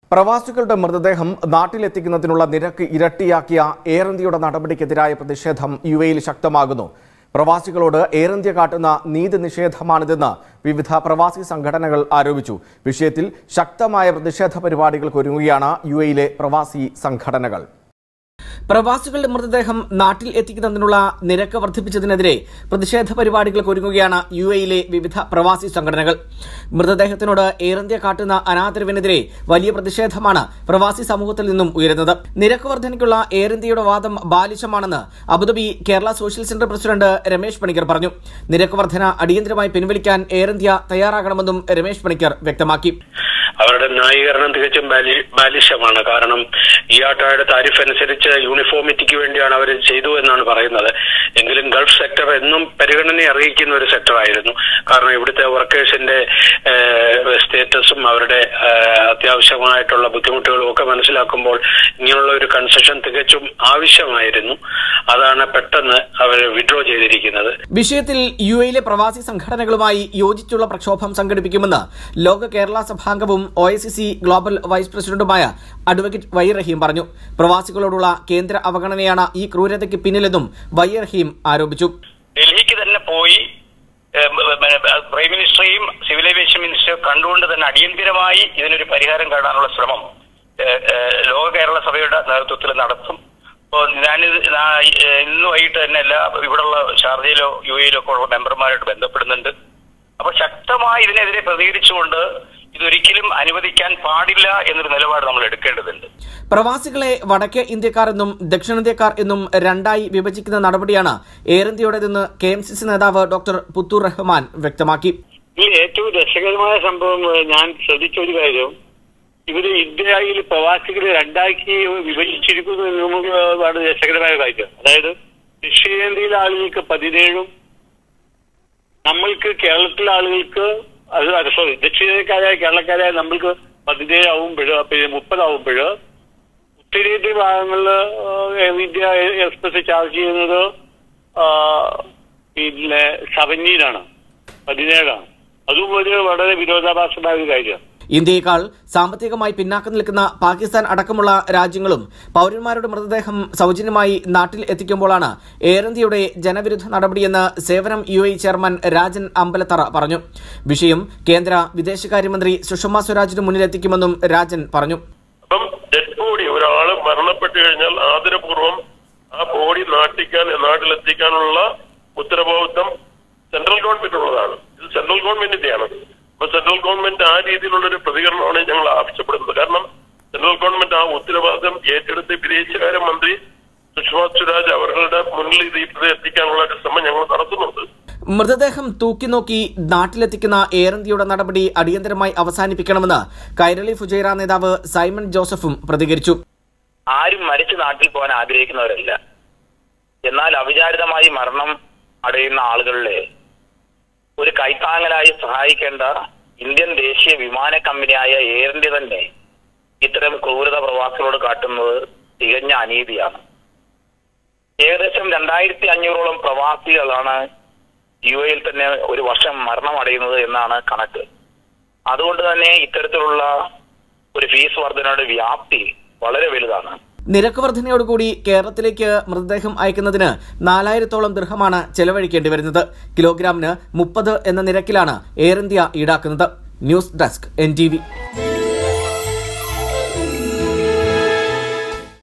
പ്രവാസികളുടെ മൃതദേഹം നാട്ടിലെത്തിക്കുന്നതിനുള്ള നിരക്ക് ഇരട്ടിയാക്കിയ എയർ ഇന്ത്യയുടെ നടപടിക്കെതിരായ പ്രതിഷേധം യു എയിൽ ശക്തമാകുന്നു പ്രവാസികളോട് എയർ ഇന്ത്യ കാട്ടുന്ന നീതി നിഷേധമാണിതെന്ന് വിവിധ പ്രവാസി സംഘടനകൾ ആരോപിച്ചു വിഷയത്തിൽ ശക്തമായ പ്രതിഷേധ പരിപാടികൾക്ക് ഒരുങ്ങുകയാണ് യു എയിലെ പ്രവാസി സംഘടനകൾ പ്രവാസികളുടെ മൃതദേഹം നാട്ടിൽ എത്തിക്കുന്നതിനുള്ള നിരക്ക് വർദ്ധിപ്പിച്ചതിനെതിരെ പ്രതിഷേധ പരിപാടികൾക്ക് ഒരുങ്ങുകയാണ് യു എയിലെ വിവിധ പ്രവാസി സംഘടനകൾ മൃതദേഹത്തിനോട് എയർ ഇന്ത്യ കാട്ടുന്ന അനാദരവിനെതിരെ വലിയ പ്രതിഷേധമാണ് പ്രവാസി സമൂഹത്തിൽ നിന്നും ഉയരുന്നത് നിരക്ക് വർധനയ്ക്കുള്ള എയർ ഇന്ത്യയുടെ വാദം ബാലിശമാണെന്ന് Abu Dhabi Kerala social centre president Ramesh Panicker പറഞ്ഞു നിരക്ക് വർധന അടിയന്തരമായി പിൻവലിക്കാൻ എയർ ഇന്ത്യ തയ്യാറാകണമെന്നും രമേശ് പണിക്കർ വ്യക്തമാക്കി അവരുടെ ന്യായീകരണം തികച്ചും ബാലി- ബാലിശമാണ് കാരണം ഈ ആട്ടോയുടെ താരിഫ് അനുസരിച്ച് യൂണിഫോമിറ്റിക്ക് വേണ്ടിയാണ് അവർ ചെയ്തു എന്നാണ് പറയുന്നത് എങ്കിലും ഗൾഫ് സെക്ടർ എന്നും പരിഗണന അറിയിക്കുന്ന ഒരു സെക്ടർ ആയിരുന്നു കാരണം ഇവിടുത്തെ വർക്കേഴ്സിന്റെ സ്റ്റേറ്റസും അവരുടെ ഏഹ്, അത്യാവശ്യമായിട്ടുള്ള ബുദ്ധിമുട്ടുകളും ഒക്കെ മനസ്സിലാക്കുമ്പോൾ ഇങ്ങനെയുള്ള ഒരു കൺസെഷൻ തികച്ചും ആവശ്യമായിരുന്നു അതാണ് പെട്ടെന്ന് അവർ വിഡ്രോ ചെയ്തിരിക്കുന്നത് വിഷയത്തിൽ യു എയിലെ പ്രവാസി സംഘടനകളുമായി യോജിച്ചുള്ള പ്രക്ഷോഭം സംഘടിപ്പിക്കുമെന്ന് ലോക കേരള സഭാംഗവും ഒ ഗ്ലോബൽ വൈസ് പ്രസിഡന്റുമായ അഡ്വക്കേറ്റ് വൈ റഹീം പറഞ്ഞു പ്രവാസികളോടുള്ള കേന്ദ്ര അവഗണനയാണ് ഈ ക്രൂരതയ്ക്ക് പിന്നിലെന്നും വൈ റഹീം ആരോപിച്ചു ഡൽഹിക്ക് തന്നെ പോയി ഏഹ്, മ- മ- പ്രൈം മിനിസ്റ്ററെയും സിവിൽ ഏവിയേഷൻ മിനിസ്റ്ററെയും കണ്ടുകൊണ്ട് തന്നെ അടിയന്തിരമായി ഇതിനൊരു പരിഹാരം കാണാനുള്ള ശ്രമം ഏഹ്, ഏഹ്, ലോക കേരള സഭയുടെ നേതൃത്വത്തിൽ നടത്തും അപ്പോൾ ഞാനിത് നാ- ഏഹ്, ഇന്ന് വൈകിട്ട് തന്നെ എല്ലാ ഇവിടെയുള്ള ഷാർജയിലോ യു എയിലോ ഒക്കെ ഉള്ള മെമ്പർമാരായിട്ട് ബന്ധപ്പെടുന്നുണ്ട് അപ്പോൾ ശക്തമായി ഇതിനെതിരെ പ്രതികരിച്ചുകൊണ്ട് ഇതൊരിക്കലും അനുവദിക്കാൻ പാടില്ല എന്നൊരു നിലപാട് നമ്മൾ എടുക്കേണ്ടതുണ്ട് പ്രവാസികളെ വടക്കേ ഇന്ത്യക്കാർ എന്നും ദക്ഷിണേന്ത്യക്കാർ എന്നും രണ്ടായി വിഭജിക്കുന്ന നടപടിയാണ് എയർ ഇന്ത്യയുടേതെന്ന് കെ എം സി സി നേതാവ് ഡോക്ടർ പുത്തൂർ റഹ്മാൻ വ്യക്തമാക്കി ഇതിൽ ഏറ്റവും രസകരമായ സംഭവം ഏഹ്, ഞാൻ ശ്രദ്ധിച്ച ഒരു കാര്യം ഇവര് ഇന്ത്യയിൽ പ്രവാസികളെ രണ്ടാക്കി വിഭജിച്ചിരിക്കുന്നു എന്നതാണ് രസകരമായ കാര്യം അതായത് ദക്ഷിണേന്ത്യയിലെ ആളുകൾക്ക് പതിനേഴും നമ്മൾക്ക് കേരളത്തിലെ ആളുകൾക്ക് അത് സോറി ദക്ഷിണേന്ത്യക്കാരായ കേരളക്കാരായ നമ്മൾക്ക് പതിനേഴ് ആവുമ്പോൾ പിന്നെ മുപ്പതാവുമ്പോൾ ഉത്തരേന്ത്യ ഭാഗങ്ങളിൽ ഇന്ത്യ എക്സ്പ്രസ് ചാർജ് ചെയ്യുന്നത് ആ, പിന്നെ സെവൻറ്റീനാണ് പതിനേഴാണ് അതും ഒരു വളരെ വിരോധാഭാസമായ ഒരു കാര്യമാണ് ഇന്ത്യയേക്കാൾ സാമ്പത്തികമായി പിന്നാക്കം നിൽക്കുന്ന പാകിസ്ഥാൻ അടക്കമുള്ള രാജ്യങ്ങളും പൌരന്മാരുടെ മൃതദേഹം സൗജന്യമായി നാട്ടിൽ എത്തിക്കുമ്പോഴാണ് എയർ ഇന്ത്യയുടെ ജനവിരുദ്ധ നടപടിയെന്ന് സേവനം U A chairman Rajan Ambalathara പറഞ്ഞു വിഷയം കേന്ദ്ര വിദേശകാര്യമന്ത്രി സുഷമ സ്വരാജിന് മുന്നിലെത്തിക്കുമെന്നും രാജൻ പറഞ്ഞു അപ്പം ഡെഡ് ബോഡി ഒരാള് മരണപ്പെട്ടു കഴിഞ്ഞാൽ ആദരപൂർവ്വം ആ ബോഡി നാട്ടിക്കാൻ നാട്ടിലെത്തിക്കാനുള്ള ഉത്തരവാദിത്വം സെൻട്രൽ ഗവൺമെന്റിനുള്ളതാണ് ഇത് സെൻട്രൽ ഗവൺമെന്റിന്റെയാണ് അപ്പൊ സെൻട്രൽ ഗവൺമെന്റ് ആ രീതിയിലുള്ള ഒരു പ്രതികരണമാണ് ഞങ്ങൾ ആവശ്യപ്പെടുന്നത് കാരണം സെൻട്രൽ ഗവൺമെന്റ് ആ ഉത്തരവാദിത്തം ഏറ്റെടുത്ത് വിദേശകാര്യ മന്ത്രി സുഷമ സ്വരാജ് അവരുടെ മുന്നിൽ ഇത് ഇത് എത്തിക്കാനുള്ള ഒരു ശ്രമം ഞങ്ങൾ നടത്തുന്നുണ്ട് മൃതദേഹം തൂക്കിനോക്കി നാട്ടിലെത്തിക്കുന്ന എയർ ഇന്ത്യയുടെ നടപടി അടിയന്തരമായി അവസാനിപ്പിക്കണമെന്ന് കൈരളി ഫുജൈറ നേതാവ് സൈമൺ ജോസഫും പ്രതികരിച്ചു ആരും മരിച്ച് നാട്ടിൽ പോകാൻ ആഗ്രഹിക്കുന്നവരല്ല എന്നാൽ അവിചാരിതമായി മരണം അടയുന്ന ആളുകളിലെ ഒരു കൈത്താങ്ങലായി സഹായിക്കേണ്ട ഇന്ത്യൻ ദേശീയ വിമാന കമ്പനിയായ എയർ ഇന്ത്യ തന്നെ ഇത്തരം ക്രൂരത പ്രവാസികളോട് കാട്ടുന്നത് തികഞ്ഞ അനീതിയാണ് ഏകദേശം രണ്ടായിരത്തി അഞ്ഞൂറോളം പ്രവാസികളാണ് യു എയിൽ തന്നെ ഒരു വർഷം മരണമടയുന്നത് എന്നാണ് കണക്ക് അതുകൊണ്ട് തന്നെ ഇത്തരത്തിലുള്ള ഒരു ഫീസ് വർധനയുടെ വ്യാപ്തി വളരെ വലുതാണ് നിരക്ക് വർധനയോടുകൂടി കേരളത്തിലേക്ക് മൃതദേഹം അയക്കുന്നതിന് നാലായിരത്തോളം ദൃഹമാണ് ചെലവഴിക്കേണ്ടി വരുന്നത് കിലോഗ്രാമിന് മുപ്പത് എന്ന നിരക്കിലാണ് എയർ ഇന്ത്യ ഈടാക്കുന്നത് ന്യൂസ് ഡെസ്ക് എൻ